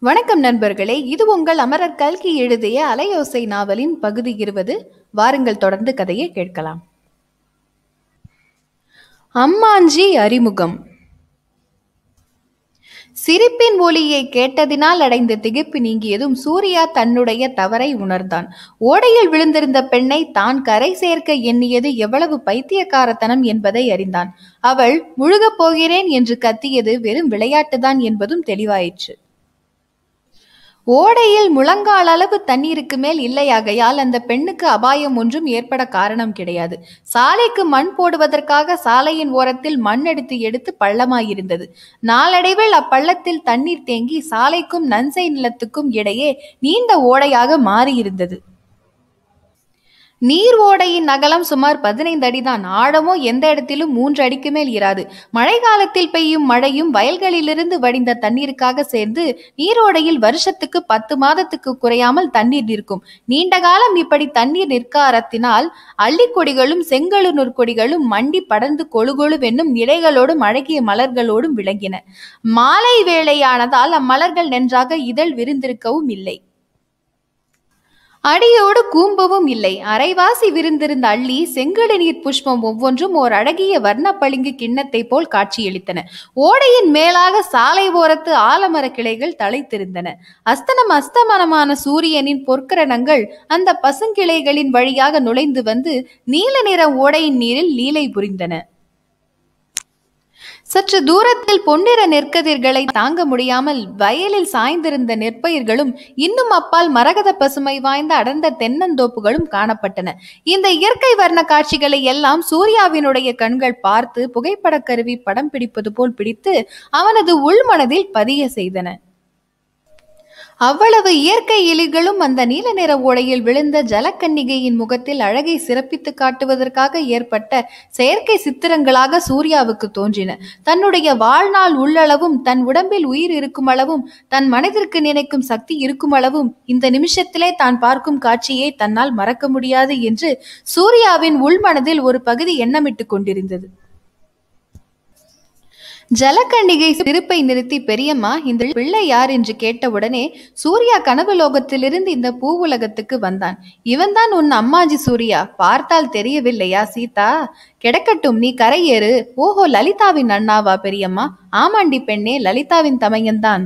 வணக்கம் நண்பர்களே இது உங்கள் அமரர் கல்கி எழுதிய அலையோசை நாவலின் பகுதி இருபது வாருங்கள் தொடர்ந்து கதையை கேட்கலாம் அம்மாஞ்சி அறிமுகம் சிரிப்பின் ஒலியை கேட்டதினால் அடைந்த திகைப்பு நீங்கியதும் சூர்யா தன்னுடைய தவறை உணர்ந்தான் ஓடையில் விழுந்திருந்த பெண்ணை தான் கரை சேர்க்க எண்ணியது எவ்வளவு பைத்தியக்காரத்தனம் என்பதை அறிந்தான் அவள் முழுகப் போகிறேன் என்று கத்தியது வெறும் விளையாட்டுதான் என்பதும் தெளிவாயிற்று ஓடையில் முழங்கால் அளவு தண்ணீருக்கு மேல் இல்லையாகையால் அந்த பெண்ணுக்கு அபாயம் ஒன்றும் ஏற்பட காரணம் கிடையாது சாலைக்கு மண் போடுவதற்காக சாலையின் ஓரத்தில் மண் எடுத்து எடுத்து பள்ளமாயிருந்தது நாளடைவில் அப்பள்ளத்தில் தண்ணீர் தேங்கி சாலைக்கும் நன்சை நிலத்துக்கும் இடையே நீண்ட ஓடையாக மாறியிருந்தது நீர் ஓடையின் அகலம் சுமார் பதினைந்து அடிதான் ஆழமோ எந்த இடத்திலும் மூன்று அடிக்கு மேல் இராது மழை காலத்தில் பெய்யும் மழையும் வயல்களிலிருந்து வடிந்த தண்ணீருக்காக சேர்ந்து நீரோடையில் வருஷத்துக்கு பத்து மாதத்துக்கு குறையாமல் தண்ணீர் நிற்கும் நீண்ட காலம் இப்படி தண்ணீர் நிற்காரத்தினால் அள்ளிக்கொடிகளும் செங்கழுநூர் கொடிகளும் மண்டி படர்ந்து கொழுகொழுவென்னும் இலைகளோடும் அழகிய மலர்களோடும் விளங்கின மாலை வேளையானதால் அம்மலர்கள் நன்றாக இதழ் விரிந்திருக்கவும் இல்லை அடியோடு கூம்பவும் இல்லை அரைவாசி விருந்திருந்த அள்ளி செங்கடு நீர் புஷ்பம் ஒவ்வொன்றும் ஓர் அழகிய வர்ணப்பளிங்கு கிண்ணத்தை போல் காட்சியளித்தன ஓடையின் மேலாக சாலை ஓரத்து ஆலமர கிளைகள் தலைத்திருந்தன அஸ்தனம் அஸ்தமனமான சூரியனின் பொற்கரணங்கள் அந்த பசுங்கிளைகளின் வழியாக நுழைந்து வந்து நீல நிற ஓடையின் நீரில் லீலை புரிந்தன சற்று தூரத்தில் பொன்னிற நெற்கதிர்களை தாங்க முடியாமல் வயலில் சாய்ந்திருந்த நெற்பயிர்களும் இன்னும் அப்பால் மரகத பசுமை வாய்ந்த அடர்ந்த தென்னந்தோப்புகளும் காணப்பட்டன இந்த இயற்கை வர்ண காட்சிகளை எல்லாம் சூர்யாவினுடைய கண்கள் பார்த்து புகைப்படக் கருவி படம் பிடிப்பது போல் பிடித்து அவனது உள்மனதில் பதிய செய்தன அவ்வளவு இயற்கை எலிகளும் அந்த நீல நிற ஓடையில் விழுந்த ஜலக்கன்னிகையின் முகத்தில் அழகை சிறப்பித்து காட்டுவதற்காக ஏற்பட்ட செயற்கை சித்திரங்களாக சூர்யாவுக்கு தோன்றின தன்னுடைய வாழ்நாள் உள்ளளவும் தன் உடம்பில் உயிர் இருக்கும் அளவும் தன் மனதிற்கு நினைக்கும் சக்தி இருக்கும் அளவும் இந்த நிமிஷத்திலே தான் பார்க்கும் காட்சியை தன்னால் மறக்க முடியாது என்று சூர்யாவின் உள்மனதில் ஒரு பகுதி எண்ணமிட்டு கொண்டிருந்தது ஜலக்கண்டிகை சிரிப்பை நிறுத்தி பெரியம்மா இந்த பிள்ளை யார் என்று கேட்டவுடனே சூர்யா கனவு லோகத்திலிருந்து இந்த பூவுலகத்துக்கு வந்தான் இவன்தான் உன் அம்மாஜி சூர்யா பார்த்தால் தெரியவில்லையா சீதா கிடக்கட்டும் நீ கரையேறு ஓஹோ லலிதாவின் அண்ணாவா பெரியம்மா ஆமாண்டி பெண்ணே லலிதாவின் தமையன்தான்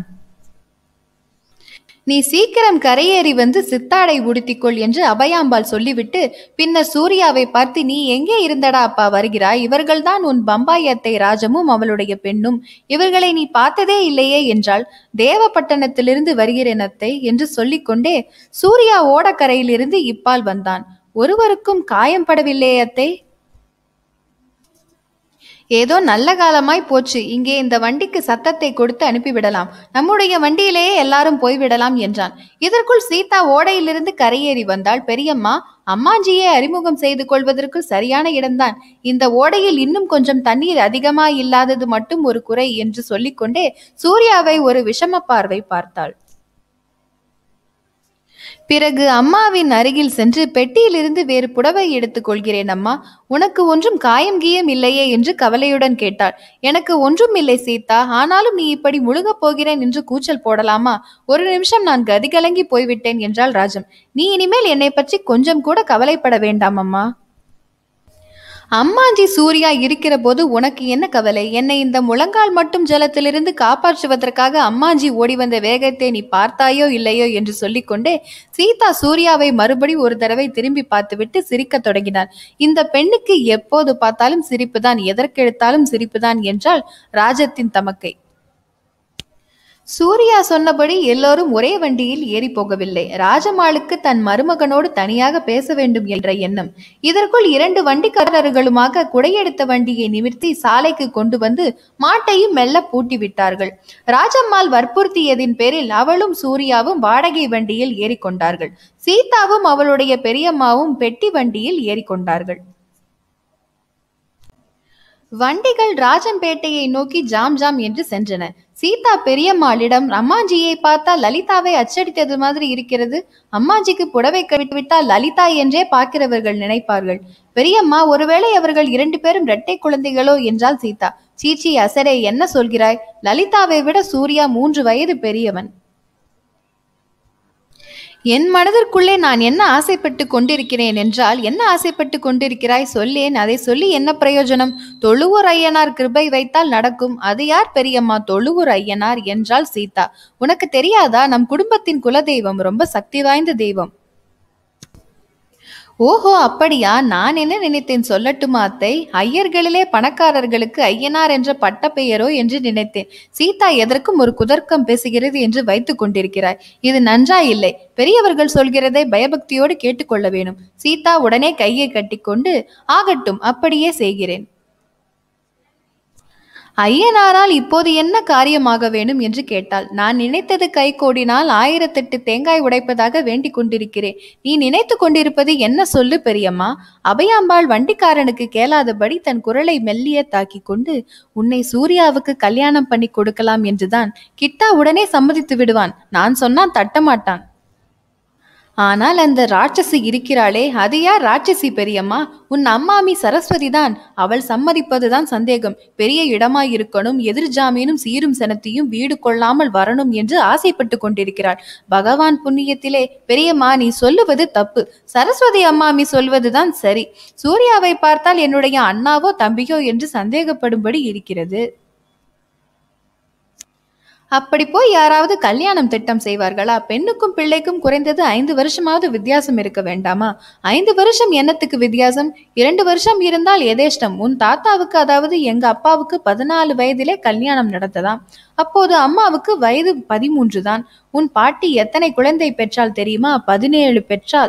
நீ சீக்கிரம் கரையேறி வந்து சித்தாடை உடுத்திக்கொள் என்று அபயாம்பாள் சொல்லிவிட்டு பின்னர் சூர்யாவை பார்த்து நீ எங்கே இருந்தடா அப்பா வருகிறாய் இவர்கள்தான் உன் பம்பாய் அத்தை ராஜமும் அவளுடைய பெண்ணும் இவர்களை நீ பார்த்ததே இல்லையே என்றால் தேவப்பட்டணத்திலிருந்து வருகிறேன் அத்தை என்று சொல்லிக்கொண்டே சூர்யா ஓடக்கரையிலிருந்து இப்பால் வந்தான் ஒருவருக்கும் காயம் படவில்லையே அத்தை ஏதோ நல்ல காலமாய் போச்சு இங்கே இந்த வண்டிக்கு சத்தத்தை கொடுத்து அனுப்பிவிடலாம் நம்முடைய வண்டியிலேயே எல்லாரும் போய்விடலாம் என்றான் இதற்குள் சீதா ஓடையிலிருந்து கரையேறி வந்தால் பெரியம்மா அம்மாஜியை அறிமுகம் செய்து கொள்வதற்கு சரியான இடம்தான் இந்த ஓடையில் இன்னும் கொஞ்சம் தண்ணீர் அதிகமாய் இல்லாதது மட்டும் ஒரு குறை என்று சொல்லிக்கொண்டே சூர்யாவை ஒரு விஷம பார்வை பார்த்தாள் பிறகு அம்மாவின் அருகில் சென்று பெட்டியிலிருந்து வேறு புடவை எடுத்துக் கொள்கிறேன் அம்மா உனக்கு ஒன்றும் காயம் கீயம் இல்லையே என்று கவலையுடன் கேட்டாள் எனக்கு ஒன்றும் இல்லை சீதா ஆனாலும் நீ இப்படி முழுகப் போகிறேன் என்று கூச்சல் போடலாமா ஒரு நிமிஷம் நான் கதிகலங்கி போய்விட்டேன் என்றாள் ராஜம் நீ இனிமேல் என்னை பற்றி கொஞ்சம் கூட கவலைப்பட வேண்டாம் அம்மா அம்மாஞ்சி சூர்யா இருக்கிற போது உனக்கு என்ன கவலை என்னை இந்த முழங்கால் மட்டும் ஜலத்திலிருந்து காப்பாற்றுவதற்காக அம்மாஞ்சி ஓடி வந்த வேகத்தை நீ பார்த்தாயோ இல்லையோ என்று சொல்லிக்கொண்டே சீதா சூர்யாவை மறுபடி ஒரு தடவை திரும்பி பார்த்துவிட்டு சிரிக்கத் தொடங்கினார் இந்த பெண்ணுக்கு எப்போது பார்த்தாலும் சிரிப்புதான் எதற்கெடுத்தாலும் சிரிப்புதான் என்றால் ராஜத்தின் தமக்கை சூர்யா சொன்னபடி எல்லோரும் ஒரே வண்டியில் ஏறி போகவில்லை ராஜமாளுக்கு தன் மருமகனோடு தனியாக பேச வேண்டும் என்ற எண்ணம் இதற்குள் இரண்டு வண்டிக்காரர்களுமாக குடையெடுத்த வண்டியை நிமிர்த்தி சாலைக்கு கொண்டு வந்து மாட்டையும் மெல்ல பூட்டி விட்டார்கள் ராஜம்மாள் வற்புறுத்தியதின் பேரில் அவளும் சூர்யாவும் வாடகை வண்டியில் ஏறிக்கொண்டார்கள் சீதாவும் அவளுடைய பெரியம்மாவும் பெட்டி வண்டியில் ஏறிக்கொண்டார்கள் வண்டிகள் ராஜம்பேட்டையை நோக்கி ஜாம் ஜாம் என்று சென்றன சீதா பெரியம்மாளிடம் அம்மாஜியை பார்த்தா லலிதாவை அச்சடித்தது மாதிரி இருக்கிறது அம்மாஜிக்கு புடவை விட்டால் லலிதா என்றே பார்க்கிறவர்கள் நினைப்பார்கள் பெரியம்மா ஒருவேளை அவர்கள் இரண்டு பேரும் இரட்டை குழந்தைகளோ என்றால் சீதா சீச்சி அசரே என்ன சொல்கிறாய் லலிதாவை விட சூர்யா மூன்று வயது பெரியவன் என் மனதிற்குள்ளே நான் என்ன ஆசைப்பட்டு கொண்டிருக்கிறேன் என்றால் என்ன ஆசைப்பட்டு கொண்டிருக்கிறாய் சொல்லேன் அதை சொல்லி என்ன பிரயோஜனம் தொழுவூர் ஐயனார் கிருபை வைத்தால் நடக்கும் அது யார் பெரியம்மா தொழுவூர் ஐயனார் என்றால் சீதா உனக்கு தெரியாதா நம் குடும்பத்தின் குலதெய்வம் ரொம்ப சக்தி வாய்ந்த தெய்வம் ஓஹோ அப்படியா நான் என்ன நினைத்தேன் சொல்லட்டுமா அத்தை ஐயர்களிலே பணக்காரர்களுக்கு ஐயனார் என்ற பட்டப்பெயரோ என்று நினைத்தேன் சீதா எதற்கும் ஒரு குதர்க்கம் பேசுகிறது என்று வைத்துக் கொண்டிருக்கிறாய் இது நன்றா இல்லை பெரியவர்கள் சொல்கிறதை பயபக்தியோடு கேட்டுக்கொள்ள வேணும் சீதா உடனே கையை கட்டிக்கொண்டு ஆகட்டும் அப்படியே செய்கிறேன் ஐயனாரால் இப்போது என்ன காரியமாக வேணும் என்று கேட்டாள் நான் நினைத்தது கை கோடினால் ஆயிரத்தெட்டு தேங்காய் உடைப்பதாக வேண்டிக் கொண்டிருக்கிறேன் நீ நினைத்து கொண்டிருப்பது என்ன சொல்லு பெரியம்மா அபயாம்பாள் வண்டிக்காரனுக்கு கேளாதபடி தன் குரலை மெல்லிய தாக்கி கொண்டு உன்னை சூர்யாவுக்கு கல்யாணம் பண்ணி கொடுக்கலாம் என்றுதான் கிட்டா உடனே சம்மதித்து விடுவான் நான் சொன்னான் தட்டமாட்டான் ஆனால் அந்த ராட்சசி இருக்கிறாளே அது யார் ராட்சசி பெரியம்மா உன் அம்மாமி சரஸ்வதி தான் அவள் சம்மதிப்பதுதான் சந்தேகம் பெரிய இடமாய் இருக்கணும் எதிர் ஜாமீனும் சீரும் சனத்தையும் வீடு கொள்ளாமல் வரணும் என்று ஆசைப்பட்டு கொண்டிருக்கிறாள் பகவான் புண்ணியத்திலே பெரியம்மா நீ சொல்லுவது தப்பு சரஸ்வதி அம்மாமி சொல்வதுதான் சரி சூர்யாவை பார்த்தால் என்னுடைய அண்ணாவோ தம்பியோ என்று சந்தேகப்படும்படி இருக்கிறது அப்படி போய் யாராவது கல்யாணம் திட்டம் செய்வார்களா பெண்ணுக்கும் பிள்ளைக்கும் குறைந்தது ஐந்து வருஷமாவது வித்தியாசம் இருக்க வேண்டாமா ஐந்து வருஷம் என்னத்துக்கு வித்தியாசம் இரண்டு வருஷம் இருந்தால் எதேஷ்டம் உன் தாத்தாவுக்கு அதாவது எங்க அப்பாவுக்கு பதினாலு வயதிலே கல்யாணம் நடந்ததாம் அப்போது அம்மாவுக்கு வயது பதிமூன்று தான் உன் பாட்டி எத்தனை குழந்தை பெற்றால் தெரியுமா பதினேழு பெற்றால்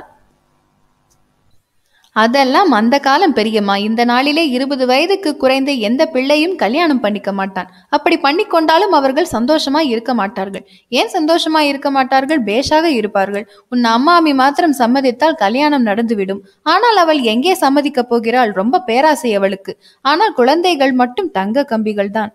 அதெல்லாம் அந்த காலம் பெரியம்மா இந்த நாளிலே இருபது வயதுக்கு குறைந்த எந்த பிள்ளையும் கல்யாணம் பண்ணிக்க மாட்டான் அப்படி பண்ணிக்கொண்டாலும் அவர்கள் சந்தோஷமா இருக்க மாட்டார்கள் ஏன் சந்தோஷமா இருக்க மாட்டார்கள் பேஷாக இருப்பார்கள் உன் அம்மாமி மாத்திரம் சம்மதித்தால் கல்யாணம் நடந்துவிடும் ஆனால் அவள் எங்கே சம்மதிக்கப் போகிறாள் ரொம்ப பேராசை அவளுக்கு ஆனால் குழந்தைகள் மட்டும் தங்க கம்பிகள் தான்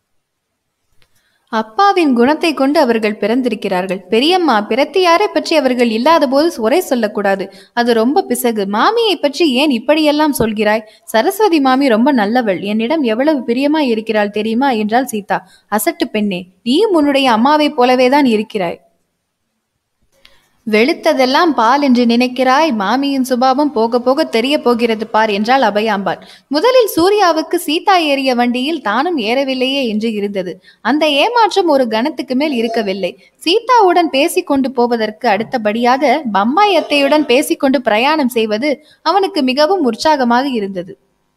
அப்பாவின் குணத்தை கொண்டு அவர்கள் பிறந்திருக்கிறார்கள் பெரியம்மா பிரத்தியாரை பற்றி அவர்கள் இல்லாத போது உரை சொல்லக்கூடாது அது ரொம்ப பிசகு மாமியை பற்றி ஏன் இப்படியெல்லாம் சொல்கிறாய் சரஸ்வதி மாமி ரொம்ப நல்லவள் என்னிடம் எவ்வளவு பிரியமா இருக்கிறாள் தெரியுமா என்றாள் சீதா அசட்டு பெண்ணே நீயும் உன்னுடைய அம்மாவைப் போலவேதான் இருக்கிறாய் வெளுத்ததெல்லாம் பால் என்று நினைக்கிறாய் மாமியின் சுபாவம் போக போக தெரிய போகிறது பார் என்றாள் அபயாம்பாள் முதலில் சூர்யாவுக்கு சீதா ஏறிய வண்டியில் தானும் ஏறவில்லையே என்று இருந்தது அந்த ஏமாற்றம் ஒரு கணத்துக்கு மேல் இருக்கவில்லை சீதாவுடன் பேசிக்கொண்டு போவதற்கு அடுத்தபடியாக பம்மாய் அத்தையுடன் பேசிக்கொண்டு பிரயாணம் செய்வது அவனுக்கு மிகவும் உற்சாகமாக இருந்தது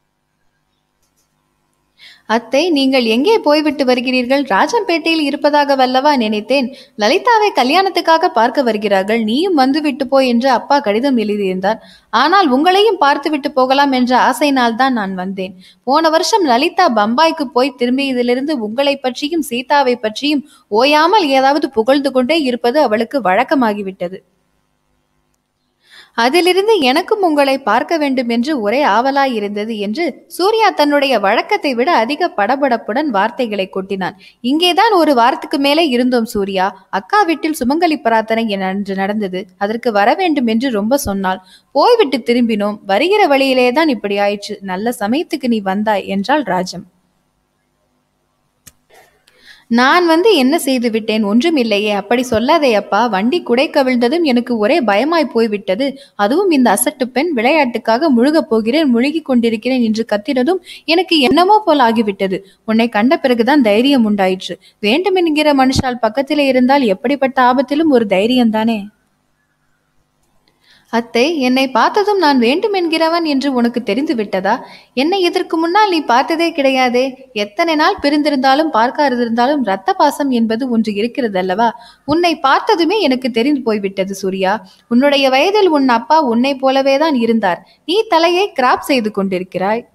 அத்தை நீங்கள் எங்கே போய்விட்டு வருகிறீர்கள் ராஜம்பேட்டையில் இருப்பதாக வல்லவா நினைத்தேன் லலிதாவை கல்யாணத்துக்காக பார்க்க வருகிறார்கள் நீயும் வந்துவிட்டு போய் என்று அப்பா கடிதம் எழுதியிருந்தார் ஆனால் உங்களையும் பார்த்துவிட்டு போகலாம் என்ற ஆசையினால் தான் நான் வந்தேன் போன வருஷம் லலிதா பம்பாய்க்கு போய் திரும்பியதிலிருந்து உங்களை பற்றியும் சீதாவை பற்றியும் ஓயாமல் ஏதாவது புகழ்ந்து கொண்டே இருப்பது அவளுக்கு வழக்கமாகிவிட்டது அதிலிருந்து எனக்கும் உங்களை பார்க்க வேண்டும் என்று ஒரே ஆவலாய் இருந்தது என்று சூர்யா தன்னுடைய வழக்கத்தை விட அதிக படபடப்புடன் வார்த்தைகளை கொட்டினான் இங்கேதான் ஒரு வாரத்துக்கு மேலே இருந்தோம் சூர்யா அக்கா வீட்டில் சுமங்கலி பிரார்த்தனை என அன்று நடந்தது அதற்கு வர வேண்டும் என்று ரொம்ப சொன்னாள் போய்விட்டு திரும்பினோம் வருகிற வழியிலே தான் இப்படி ஆயிற்று நல்ல சமயத்துக்கு நீ வந்தாய் என்றாள் ராஜம் நான் வந்து என்ன செய்து விட்டேன் ஒன்றுமில்லையே அப்படி சொல்லாதே அப்பா வண்டி குடை கவிழ்ந்ததும் எனக்கு ஒரே பயமாய் போய்விட்டது அதுவும் இந்த அசட்டு பெண் விளையாட்டுக்காக முழுகப் போகிறேன் முழுகிக் கொண்டிருக்கிறேன் என்று கத்தினதும் எனக்கு என்னமோ போல் ஆகிவிட்டது உன்னை கண்ட பிறகுதான் தைரியம் உண்டாயிற்று வேண்டுமென்கிற மனுஷால் பக்கத்திலே இருந்தால் எப்படிப்பட்ட ஆபத்திலும் ஒரு தைரியம்தானே அத்தை என்னை பார்த்ததும் நான் வேண்டும் என்கிறவன் என்று உனக்கு தெரிந்து விட்டதா என்னை இதற்கு முன்னால் நீ பார்த்ததே கிடையாதே எத்தனை நாள் பிரிந்திருந்தாலும் பார்க்காதிருந்தாலும் இரத்த பாசம் என்பது ஒன்று இருக்கிறது அல்லவா உன்னை பார்த்ததுமே எனக்கு தெரிந்து போய்விட்டது சூர்யா உன்னுடைய வயதில் உன் அப்பா உன்னை போலவே தான் இருந்தார் நீ தலையை கிராப் செய்து கொண்டிருக்கிறாய்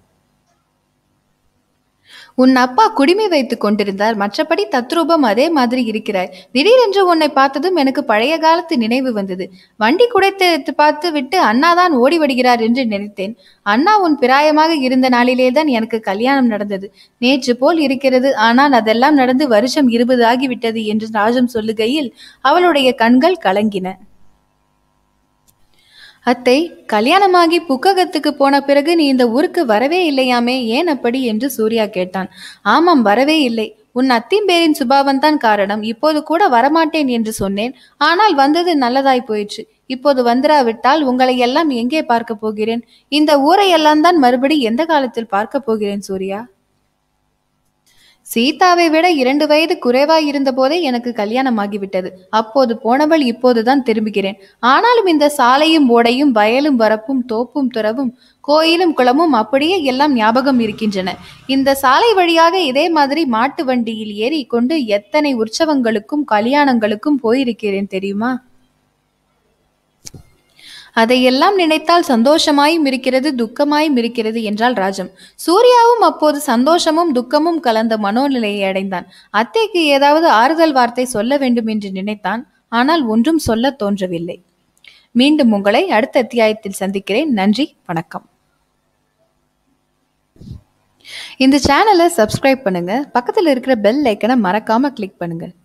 உன் அப்பா குடிமை வைத்துக் கொண்டிருந்தார் மற்றபடி தத்ரூபம் அதே மாதிரி இருக்கிறாய் திடீரென்று உன்னை பார்த்ததும் எனக்கு பழைய காலத்து நினைவு வந்தது வண்டி குடைத்து பார்த்து விட்டு அண்ணா தான் ஓடி வருகிறார் என்று நினைத்தேன் அண்ணா உன் பிராயமாக இருந்த நாளிலேதான் எனக்கு கல்யாணம் நடந்தது நேற்று போல் இருக்கிறது ஆனால் அதெல்லாம் நடந்து வருஷம் இருபது ஆகிவிட்டது என்று ராஜம் சொல்லுகையில் அவளுடைய கண்கள் கலங்கின அத்தை கல்யாணமாகி புக்ககத்துக்கு போன பிறகு நீ இந்த ஊருக்கு வரவே இல்லையாமே ஏன் அப்படி என்று சூர்யா கேட்டான் ஆமாம் வரவே இல்லை உன் அத்திம்பேரின் சுபாவம் தான் காரணம் இப்போது கூட வரமாட்டேன் என்று சொன்னேன் ஆனால் வந்தது நல்லதாய் போயிற்று இப்போது வந்துராவிட்டால் உங்களை எல்லாம் எங்கே பார்க்க போகிறேன் இந்த ஊரையெல்லாம் தான் மறுபடி எந்த காலத்தில் பார்க்க போகிறேன் சூர்யா சீதாவை விட இரண்டு வயது குறைவாய் இருந்த போதே எனக்கு கல்யாணம் ஆகிவிட்டது அப்போது போனவள் இப்போதுதான் திரும்புகிறேன் ஆனாலும் இந்த சாலையும் ஓடையும் வயலும் வரப்பும் தோப்பும் துறவும் கோயிலும் குளமும் அப்படியே எல்லாம் ஞாபகம் இருக்கின்றன இந்த சாலை வழியாக இதே மாதிரி மாட்டு வண்டியில் ஏறி கொண்டு எத்தனை உற்சவங்களுக்கும் கல்யாணங்களுக்கும் போயிருக்கிறேன் தெரியுமா அதையெல்லாம் நினைத்தால் சந்தோஷமாயும் இருக்கிறது துக்கமாயும் இருக்கிறது என்றாள் ராஜம் சூர்யாவும் அப்போது சந்தோஷமும் துக்கமும் கலந்த மனோநிலையை அடைந்தான் அத்தைக்கு ஏதாவது ஆறுதல் வார்த்தை சொல்ல வேண்டும் என்று நினைத்தான் ஆனால் ஒன்றும் சொல்ல தோன்றவில்லை மீண்டும் உங்களை அடுத்த அத்தியாயத்தில் சந்திக்கிறேன் நன்றி வணக்கம் இந்த சேனலை சப்ஸ்கிரைப் பண்ணுங்க பக்கத்தில் இருக்கிற பெல் ஐக்கனை மறக்காம கிளிக் பண்ணுங்க